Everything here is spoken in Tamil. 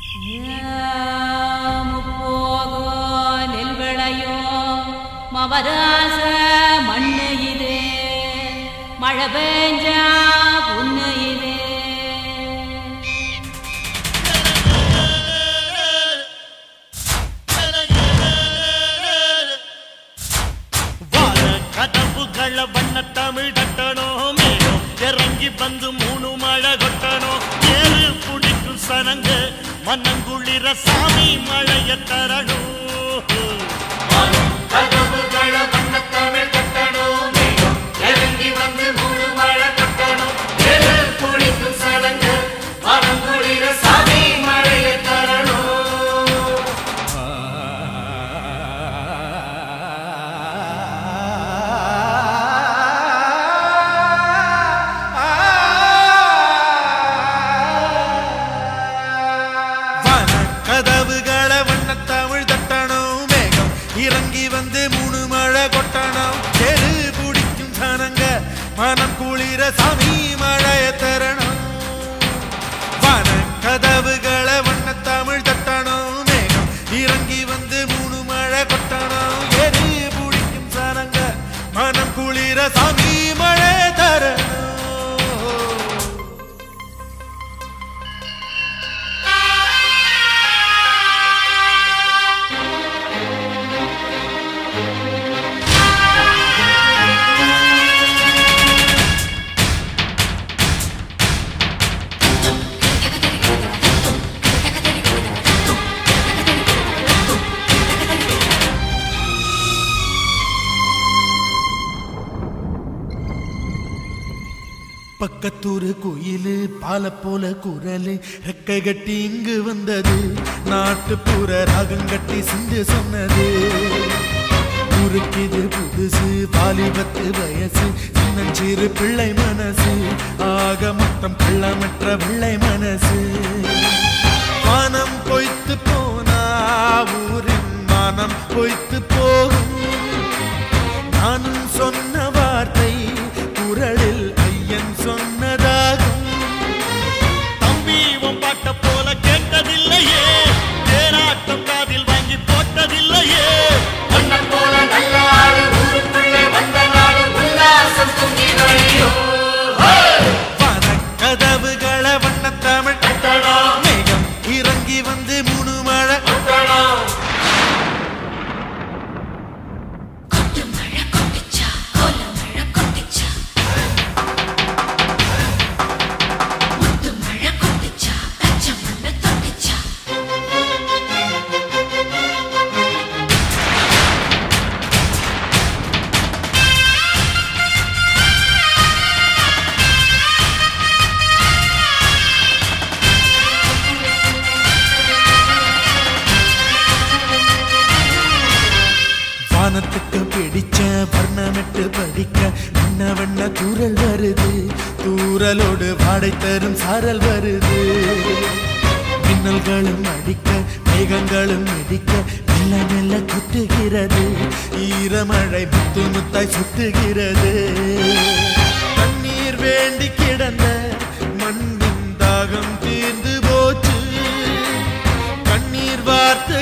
முப்போதோ நெல் விளையோ மவராச மண்ணு இது மழை பெஞ்சா பொண்ணு இது வாழ கதவுகள வண்ண தமிழ் தட்டணும் மேலும் இறங்கி வந்து மூணு மழை கொட்டணும் ஏறு பிடிக்கும் சனங்க மன்னங்குளிர சாமி மழைய தரணும் கதவுகள வண்ண தமிழ் தட்டணும் மேலும் இறங்கி வந்து மூணு மழை கொட்டணும் ஏறு பிடிக்கும் சனங்க மன்னங்குளிர சாமி மழைய தரணும் வன கதவுகளை வண்ண தமிழ் தட்டணும் மேகம் இறங்கி வந்து மூணு மழை கொட்டணும் தெரு பிடிக்கும் சனங்க மனம் குளிர சாமி மழைய தரணும் வன கதவுகளை வண்ண தமிழ் தட்டணும் மேகம் இறங்கி வந்து மூணு மழை கொட்டணும் எரு பிடிக்கும் சனங்க மனம் குளிர சாமி மழை தரணும் பக்கத்தூரு குயிலு பால போல குரலு ரெக்கை கட்டி இங்கு வந்தது நாட்டுப்புற ராகம் கட்டி சிந்து சொன்னது ஊருக்கிது புதுசு பாலிபத்து வயசு சின்னஞ்சிறு பிள்ளை மனசு ஆக மொத்தம் கள்ளமற்ற பிள்ளை மனசு வானம் பொய்த்து போனா ஊரின் மானம் பொய்த்து போகும் நானும் சொன்ன வார்த்தை குரலில் ஐயன் சொன்னதாகும் தம்பி உன் பாட்ட போல கேட்டதில்லையே தேராட்டம் காதில் வாங்கி போட்டதில்லையே அண்ணன் போல நல்ல ஆளு ஊருக்குள்ளே வந்த நாடு உல்லாசம் தூங்கி வழியோ வன கதவுகளை வண்ண தமிழ் மேகம் இறங்கி வந்து மூணு மழை கொட்டு மழை கொட்டுச்சா கோல மழை கொட்டுச்சா முத்து மழை கொட்டுச்சா பச்சை மண்ணு தொட்டுச்சா வானத்துக்கு பிடிச்ச வர்ணமிட்டு படிக்க வண்ண வண்ண தூரல் வருது தூரலோடு வாடை தரும் சாரல் வருது மின்னல்களும் அடிக்க மேகங்களும் இடிக்க மெல்ல மெல்ல குத்துகிறது ஈரமழை முத்து முத்தாய் சுத்துகிறது தண்ணீர் வேண்டி கிடந்த மண்ணின் தாகம் தீர்ந்து போச்சு கண்ணீர் வார்த்து